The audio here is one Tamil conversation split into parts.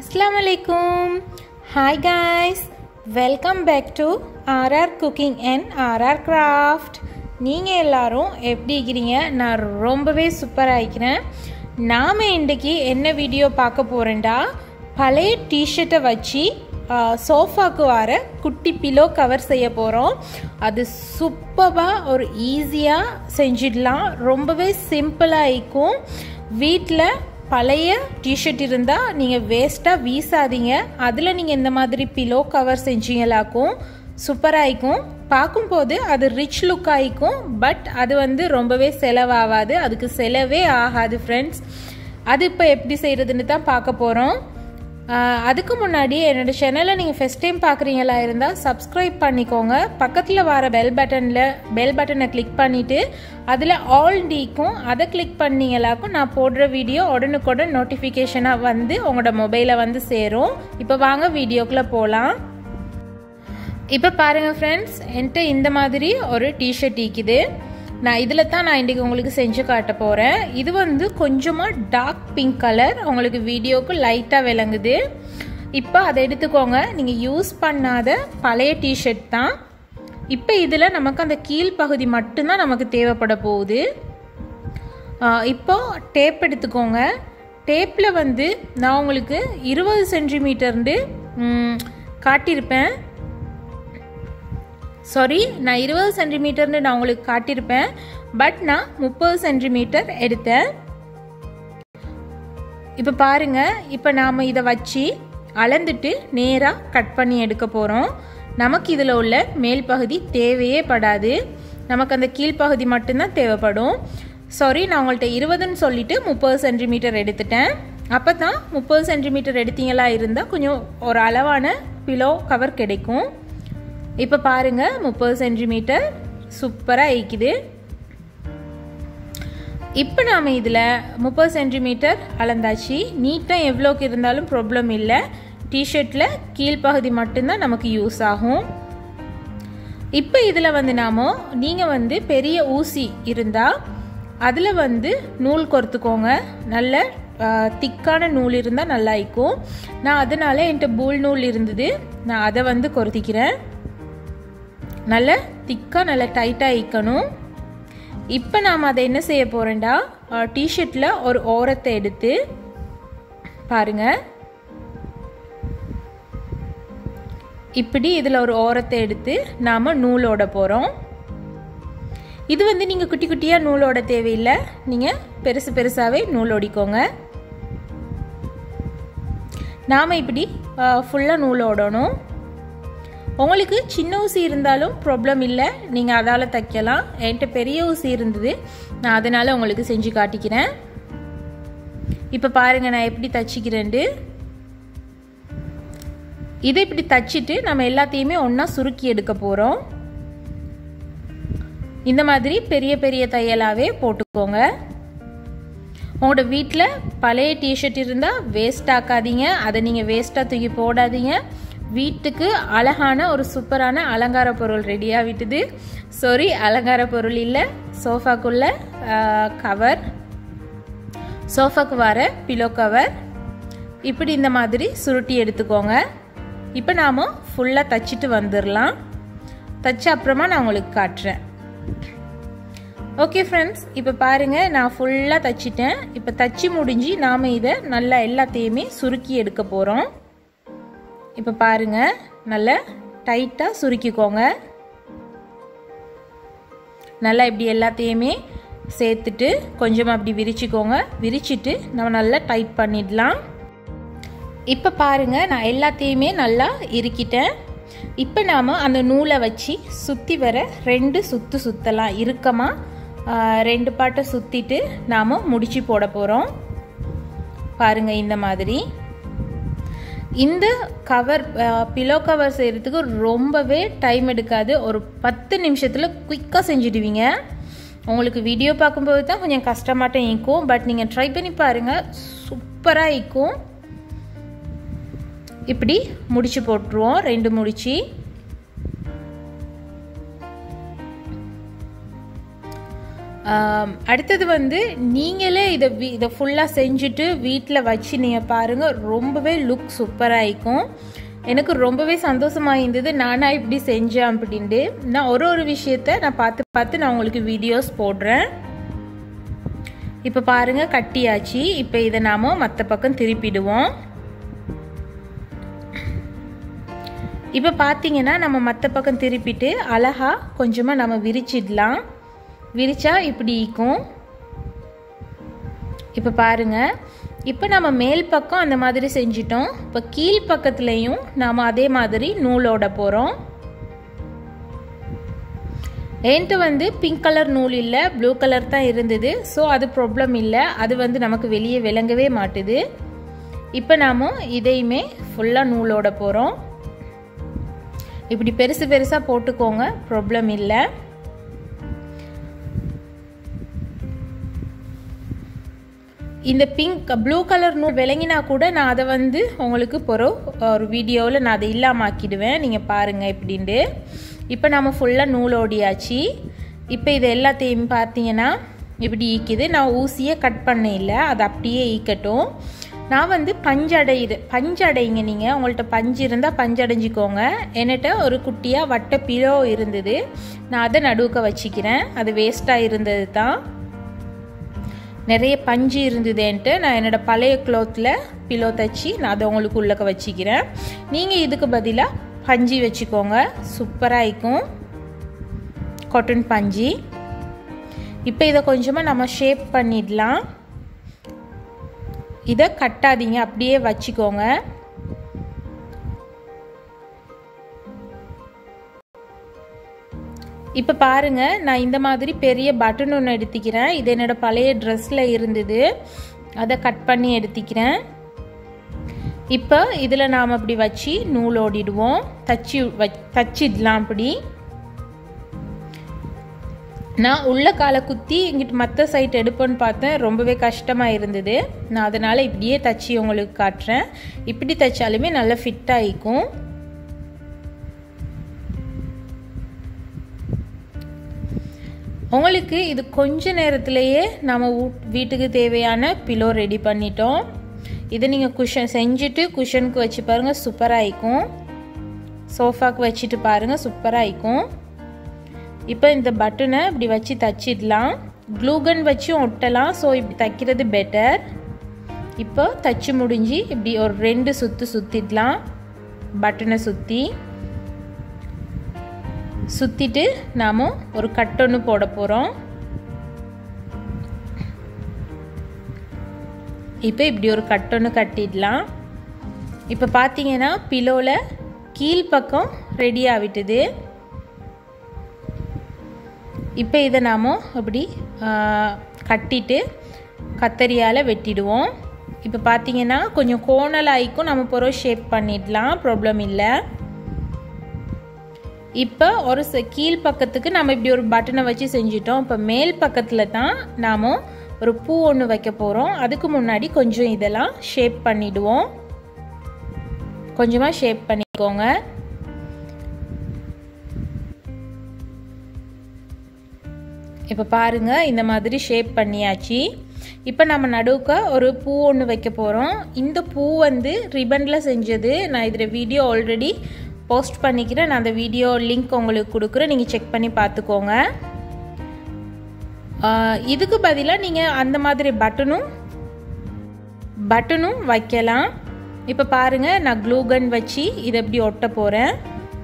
அஸ்லாம் வலைக்கும் hi guys welcome back to RR cooking and RR craft நீங்கள் எல்லாரும் எப்படி இருக்கிறீங்க நான் ரொம்பவே சூப்பராக இருக்கிறேன் நாம் இன்றைக்கி என்ன வீடியோ பார்க்க போகிறேன்டா பழைய டிஷர்ட்டை வச்சு சோஃபாக்கு வர குட்டி பிலோ கவர் செய்ய போகிறோம் அது சூப்பராக ஒரு ஈஸியாக செஞ்சிடலாம் ரொம்பவே சிம்பிளாக இருக்கும் வீட்டில் பழைய டிஷர்ட் இருந்தால் நீங்கள் வேஸ்ட்டாக வீசாதீங்க அதில் நீங்கள் இந்த மாதிரி பிலோ கவர் செஞ்சீங்களாக்கும் சூப்பராக இருக்கும் பார்க்கும்போது அது ரிச் லுக் ஆகிக்கும் பட் அது வந்து ரொம்பவே செலவாகாது அதுக்கு செலவே ஆகாது ஃப்ரெண்ட்ஸ் அது இப்போ எப்படி செய்கிறதுன்னு தான் பார்க்க போகிறோம் அதுக்கு முன்னாடி என்னோடய சேனலை நீங்கள் ஃபஸ்ட் டைம் பார்க்குறீங்களா இருந்தால் சப்ஸ்கிரைப் பண்ணிக்கோங்க பக்கத்தில் வர பெல் பட்டனில் பெல் பட்டனை கிளிக் பண்ணிவிட்டு அதில் ஆல் டீக்கும் அதை கிளிக் பண்ணிங்களாக்கும் நான் போடுற வீடியோ உடனுக்குடன் நோட்டிஃபிகேஷனாக வந்து உங்களோட மொபைலை வந்து சேரும் இப்போ வாங்க வீடியோக்குள்ளே போகலாம் இப்போ பாருங்கள் ஃப்ரெண்ட்ஸ் என்கிட்ட இந்த மாதிரி ஒரு டிஷர்ட் ஈக்குது நான் இதில் தான் நான் இன்றைக்கி உங்களுக்கு செஞ்சு காட்ட போகிறேன் இது வந்து கொஞ்சமாக டார்க் பிங்க் கலர் உங்களுக்கு வீடியோவுக்கு லைட்டாக விளங்குது இப்போ அதை எடுத்துக்கோங்க நீங்கள் யூஸ் பண்ணாத பழைய டிஷர்ட் தான் இப்போ இதில் நமக்கு அந்த கீழ்ப்பகுதி மட்டும்தான் நமக்கு தேவைப்பட போகுது இப்போ டேப் எடுத்துக்கோங்க டேப்பில் வந்து நான் உங்களுக்கு இருபது சென்டிமீட்டர்ந்து காட்டியிருப்பேன் சாரி நான் இருபது சென்டிமீட்டர்னு நான் உங்களுக்கு காட்டியிருப்பேன் பட் நான் முப்பது சென்டிமீட்டர் எடுத்தேன் இப்போ பாருங்க இப்போ நாம் இதை வச்சு அளந்துட்டு நேராக கட் பண்ணி எடுக்க போகிறோம் நமக்கு இதில் உள்ள மேல் பகுதி தேவையே படாது நமக்கு அந்த கீழ்ப்பகுதி மட்டும்தான் தேவைப்படும் சாரி நான் உங்கள்கிட்ட இருபதுன்னு சொல்லிட்டு முப்பது சென்டிமீட்டர் எடுத்துட்டேன் அப்போ தான் முப்பது சென்டிமீட்டர் எடுத்தீங்களா இருந்தால் கொஞ்சம் ஒரு அளவான பிலோ கவர் கிடைக்கும் இப்போ பாருங்கள் முப்பது சென்டிமீட்டர் சூப்பராக ஈக்குது இப்போ நாம் இதில் முப்பது சென்டிமீட்டர் அளந்தாச்சு நீட்டாக எவ்வளோக்கு இருந்தாலும் ப்ராப்ளம் இல்லை டிஷர்ட்டில் கீழ்ப்பகுதி மட்டும்தான் நமக்கு யூஸ் ஆகும் இப்போ இதில் வந்து நாம் நீங்கள் வந்து பெரிய ஊசி இருந்தால் அதில் வந்து நூல் கொறுத்துக்கோங்க நல்ல திக்கான நூல் இருந்தால் நல்லா இருக்கும் நான் அதனால் என்கிட்ட பூல் நூல் இருந்தது நான் அதை வந்து கொறுத்திக்கிறேன் நல்ல திக்காக நல்ல டைட்டாக இக்கணும் இப்போ நாம் அதை என்ன செய்ய போகிறேன்டா டிஷர்ட்டில் ஒரு ஓரத்தை எடுத்து பாருங்க இப்படி இதில் ஒரு ஓரத்தை எடுத்து நாம் நூலோட போகிறோம் இது வந்து நீங்கள் குட்டி குட்டியாக நூலோட தேவையில்லை நீங்கள் பெருசு பெருசாகவே நூல் ஓடிக்கோங்க நாம் இப்படி ஃபுல்லாக நூல் ஓடணும் உங்களுக்கு சின்ன ஊசி இருந்தாலும் ப்ராப்ளம் இல்லை நீங்கள் அதால் தைக்கலாம் என்கிட்ட பெரிய ஊசி இருந்தது நான் அதனால் உங்களுக்கு செஞ்சு காட்டிக்கிறேன் இப்போ பாருங்கள் நான் எப்படி தச்சிக்கிறேன்ட்டு இதை இப்படி தச்சுட்டு நம்ம எல்லாத்தையுமே ஒன்றா சுருக்கி எடுக்க போகிறோம் இந்த மாதிரி பெரிய பெரிய தையலாகவே போட்டுக்கோங்க உங்களோட வீட்டில் பழைய டிஷர்ட் இருந்தால் வேஸ்ட் ஆக்காதீங்க அதை நீங்கள் வேஸ்ட்டாக தூக்கி போடாதீங்க வீட்டுக்கு அழகான ஒரு சூப்பரான அலங்கார பொருள் ரெடியாக விட்டுது சாரி அலங்கார பொருள் இல்லை சோஃபாக்குள்ள கவர் சோஃபாக்கு வர பிலோ கவர் இப்படி இந்த மாதிரி சுருட்டி எடுத்துக்கோங்க இப்போ நாம் ஃபுல்லாக தச்சுட்டு வந்துடலாம் தச்ச அப்புறமா நான் உங்களுக்கு காட்டுறேன் ஓகே ஃப்ரெண்ட்ஸ் இப்போ பாருங்கள் நான் ஃபுல்லாக தச்சிட்டேன் இப்போ தச்சு முடிஞ்சு நாம் இதை நல்லா எல்லாத்தையுமே சுருக்கி எடுக்க போகிறோம் இப்போ பாருங்க நல்லா டைட்டாக சுருக்கிக்கோங்க நல்லா இப்படி எல்லாத்தையுமே சேர்த்துட்டு கொஞ்சமாக அப்படி விரிச்சிக்கோங்க விரிச்சிட்டு நம்ம நல்லா டைட் பண்ணிடலாம் இப்போ பாருங்க நான் எல்லாத்தையுமே நல்லா இறுக்கிட்டேன் இப்போ நாம் அந்த நூலை வச்சு சுற்றி வர ரெண்டு சுற்று சுற்றலாம் இறுக்கமாக ரெண்டு பாட்டை சுற்றிட்டு நாம் முடிச்சு போட போகிறோம் பாருங்கள் இந்த மாதிரி இந்த கவர் பிலோ கவர் செய்கிறதுக்கு ரொம்பவே டைம் எடுக்காது ஒரு பத்து நிமிஷத்தில் குயிக்காக செஞ்சுடுவீங்க உங்களுக்கு வீடியோ பார்க்கும்போது தான் கொஞ்சம் கஷ்டமாட்டம் இருக்கும் பட் நீங்கள் ட்ரை பண்ணி பாருங்கள் சூப்பராக இருக்கும் இப்படி முடிச்சு போட்டுருவோம் ரெண்டு முடிச்சு அடுத்தது வந்து நீங்களே இதை வீ இதை ஃபுல்லாக செஞ்சுட்டு வீட்டில் வச்சு நீங்கள் பாருங்கள் ரொம்பவே லுக் சூப்பராக இருக்கும் எனக்கு ரொம்பவே சந்தோஷமாக இருந்தது நானாக இப்படி செஞ்சேன் அப்படின்ட்டு நான் ஒரு ஒரு விஷயத்த நான் பார்த்து பார்த்து நான் உங்களுக்கு வீடியோஸ் போடுறேன் இப்போ பாருங்கள் கட்டியாச்சு இப்போ இதை நாம் மற்ற பக்கம் திருப்பிடுவோம் இப்போ பார்த்தீங்கன்னா நம்ம மற்ற பக்கம் திருப்பிட்டு அழகாக கொஞ்சமாக நம்ம விரிச்சிடலாம் விரிச்சா இப்படி இருக்கும் இப்போ பாருங்க இப்போ நம்ம மேல் பக்கம் அந்த மாதிரி செஞ்சிட்டோம் இப்போ கீழ் பக்கத்துலேயும் நாம் அதே மாதிரி நூலோட போகிறோம் என்கிட்ட வந்து பிங்க் கலர் நூல் இல்லை ப்ளூ கலர் தான் இருந்தது ஸோ அது ப்ராப்ளம் இல்லை அது வந்து நமக்கு வெளியே விளங்கவே மாட்டுது இப்போ நாம் இதையுமே ஃபுல்லாக நூலோட போகிறோம் இப்படி பெருசு பெருசாக போட்டுக்கோங்க ப்ராப்ளம் இல்லை இந்த பிங்க் ப்ளூ கலர் நூல் விளங்கினா கூட நான் அதை வந்து உங்களுக்கு பொறோ ஒரு வீடியோவில் நான் அதை இல்லாமாக்கிடுவேன் நீங்கள் பாருங்கள் இப்படின்ட்டு இப்போ நம்ம ஃபுல்லாக நூல் ஓடியாச்சு இப்போ இது எல்லாத்தையும் பார்த்தீங்கன்னா இப்படி ஈக்குது நான் ஊசியை கட் பண்ண இல்லை அது அப்படியே ஈக்கட்டும் நான் வந்து பஞ்சடையுது பஞ்சடைங்க நீங்கள் உங்கள்கிட்ட பஞ்சு இருந்தால் பஞ்சடைஞ்சிக்கோங்க என்கிட்ட ஒரு குட்டியாக வட்ட பிலோ இருந்தது நான் அதை நடுவுக்க வச்சுக்கிறேன் அது வேஸ்ட்டாக இருந்தது தான் நிறைய பஞ்சு இருந்ததுன்ட்டு நான் என்னோடய பழைய க்ளோத்தில் பிலோ தைச்சி நான் அதை உங்களுக்கு உள்ளக்க வச்சுக்கிறேன் நீங்கள் இதுக்கு பதிலாக பஞ்சு வச்சுக்கோங்க சூப்பராக இருக்கும் காட்டன் பஞ்சு இப்போ இதை கொஞ்சமாக நம்ம ஷேப் பண்ணிடலாம் இதை கட்டாதீங்க அப்படியே வச்சுக்கோங்க இப்போ பாருங்க நான் இந்த மாதிரி பெரிய பட்டன் ஒன்று எடுத்துக்கிறேன் இது என்னோட பழைய ட்ரெஸ்ஸில் இருந்தது அதை கட் பண்ணி எடுத்துக்கிறேன் இப்போ இதில் நாம் அப்படி வச்சு நூல் ஓடிடுவோம் தச்சு வ தச்சிடலாம் அப்படி நான் உள்ள காலை குத்தி இங்கிட்டு மற்ற சைட் எடுப்பேன்னு பார்த்தேன் ரொம்பவே கஷ்டமாக இருந்தது நான் அதனால் இப்படியே தச்சு உங்களுக்கு காட்டுறேன் இப்படி தைச்சாலுமே நல்லா ஃபிட் ஆகிக்கும் உங்களுக்கு இது கொஞ்ச நேரத்திலேயே நம்ம வீட்டுக்கு தேவையான பிலோ ரெடி பண்ணிட்டோம் இதை நீங்கள் குஷன் செஞ்சுட்டு குஷனுக்கு வச்சு பாருங்கள் சூப்பராக இருக்கும் சோஃபாக்கு வச்சுட்டு பாருங்கள் சூப்பராக இருக்கும் இப்போ இந்த பட்டனை இப்படி வச்சு தச்சிடலாம் க்ளூகன் வச்சும் ஒட்டலாம் ஸோ இப்படி தைக்கிறது பெட்டர் இப்போ தச்சு முடிஞ்சு இப்படி ஒரு ரெண்டு சுற்று சுற்றிடலாம் பட்டனை சுற்றி சுற்றிட்டு நாம் ஒரு கட்டொன்று போட போகிறோம் இப்போ இப்படி ஒரு கட்டொன்று கட்டிடலாம் இப்போ பார்த்தீங்கன்னா பிலோவில் கீழ்ப்பக்கம் ரெடி ஆகிட்டுது இப்போ இதை நாம் அப்படி கட்டிட்டு கத்தரியால் வெட்டிடுவோம் இப்போ பார்த்தீங்கன்னா கொஞ்சம் கோணலாயிக்கும் நம்ம பொருள் ஷேப் பண்ணிடலாம் ப்ராப்ளம் இல்லை இப்போ ஒரு கீழ் பக்கத்துக்கு நம்ம இப்படி ஒரு பட்டனை வச்சு செஞ்சிட்டோம் இப்போ மேல் பக்கத்தில் தான் நாம் ஒரு பூ ஒன்று வைக்க போகிறோம் அதுக்கு முன்னாடி கொஞ்சம் இதெல்லாம் ஷேப் பண்ணிவிடுவோம் கொஞ்சமாக ஷேப் பண்ணிக்கோங்க இப்போ பாருங்கள் இந்த மாதிரி ஷேப் பண்ணியாச்சு இப்போ நம்ம நடுவுக்க ஒரு பூ ஒன்று வைக்க போகிறோம் இந்த பூ வந்து ரிபனில் செஞ்சது நான் இதில் வீடியோ ஆல்ரெடி போஸ்ட் பண்ணிக்கிறேன் நான் அந்த வீடியோ லிங்க் உங்களுக்கு கொடுக்குறேன் நீங்கள் செக் பண்ணி பார்த்துக்கோங்க இதுக்கு பதிலாக நீங்கள் அந்த மாதிரி பட்டனும் பட்டனும் வைக்கலாம் இப்போ பாருங்கள் நான் க்ளூகன் வச்சு இதை எப்படி ஒட்ட போகிறேன்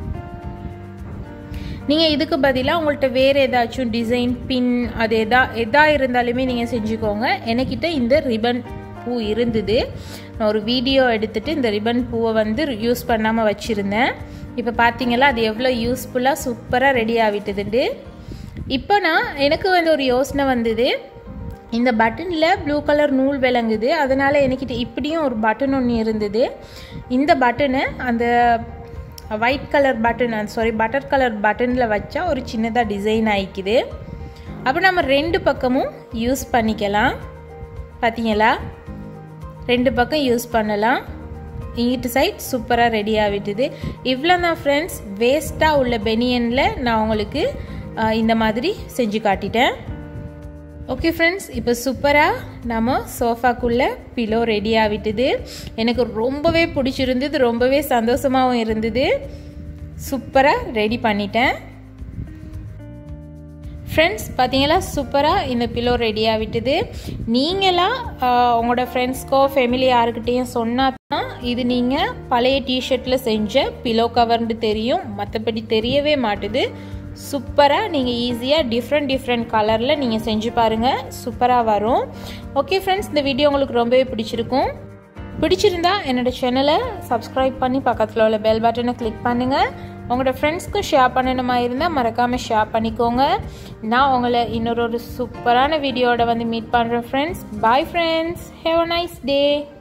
நீங்கள் இதுக்கு பதிலாக உங்கள்கிட்ட வேறு ஏதாச்சும் டிசைன் பின் அது எதா எதா இருந்தாலுமே நீங்கள் செஞ்சுக்கோங்க எனக்கிட்ட இந்த ரிபன் பூ இருந்தது நான் ஒரு வீடியோ எடுத்துகிட்டு இந்த ரிபன் பூவை வந்து யூஸ் பண்ணாமல் வச்சுருந்தேன் இப்போ பார்த்தீங்களா அது எவ்வளோ யூஸ்ஃபுல்லாக சூப்பராக ரெடி ஆகிட்டுதுண்டு இப்போ நான் எனக்கு வந்து ஒரு யோசனை வந்தது இந்த பட்டனில் ப்ளூ கலர் நூல் விளங்குது அதனால் எனக்கிட்ட இப்படியும் ஒரு பட்டன் ஒன்று இருந்தது இந்த பட்டனை அந்த white colour button sorry butter colour பட்டனில் வச்சா ஒரு சின்னதாக டிசைன் ஆகிக்குது அப்போ நம்ம ரெண்டு பக்கமும் யூஸ் பண்ணிக்கலாம் பார்த்தீங்களா ரெண்டு பக்கம் யூஸ் பண்ணலாம் இங்கிட்டு சைட் சூப்பராக ரெடி ஆகிட்டுது இவ்வளோ தான் ஃப்ரெண்ட்ஸ் வேஸ்ட்டாக உள்ள பெனியனில் நான் உங்களுக்கு இந்த மாதிரி செஞ்சு காட்டிட்டேன் ஓகே ஃப்ரெண்ட்ஸ் இப்போ சூப்பராக நம்ம சோஃபாக்குள்ளே பிலோ ரெடி ஆகிட்டுது எனக்கு ரொம்பவே பிடிச்சிருந்தது ரொம்பவே சந்தோஷமாகவும் இருந்தது சூப்பராக ரெடி பண்ணிட்டேன் ஃப்ரெண்ட்ஸ் பார்த்தீங்களா சூப்பராக இந்த பிலோ ரெடி ஆகிட்டுது நீங்களாம் உங்களோட ஃப்ரெண்ட்ஸ்க்கோ ஃபேமிலி யாருக்கிட்டேயும் சொன்னால் தான் இது நீங்கள் பழைய டிஷர்ட்டில் செஞ்ச பிலோ கவர்னு தெரியும் மற்றபடி தெரியவே மாட்டுது சூப்பராக நீங்கள் ஈஸியாக டிஃப்ரெண்ட் டிஃப்ரெண்ட் கலரில் நீங்கள் செஞ்சு பாருங்கள் சூப்பராக வரும் ஓகே ஃப்ரெண்ட்ஸ் இந்த வீடியோ உங்களுக்கு ரொம்பவே பிடிச்சிருக்கும் பிடிச்சிருந்தா என்னோட சேனலை சப்ஸ்கிரைப் பண்ணி பக்கத்தில் உள்ள பெல் பட்டனை கிளிக் பண்ணுங்கள் உங்களோட ஃப்ரெண்ட்ஸ்க்கும் ஷேர் பண்ணணுமா இருந்தால் மறக்காமல் ஷேர் பண்ணிக்கோங்க நான் உங்களை இன்னொரு ஒரு சூப்பரான வீடியோட வந்து மீட் பண்ணுறேன் friends bye friends have a nice day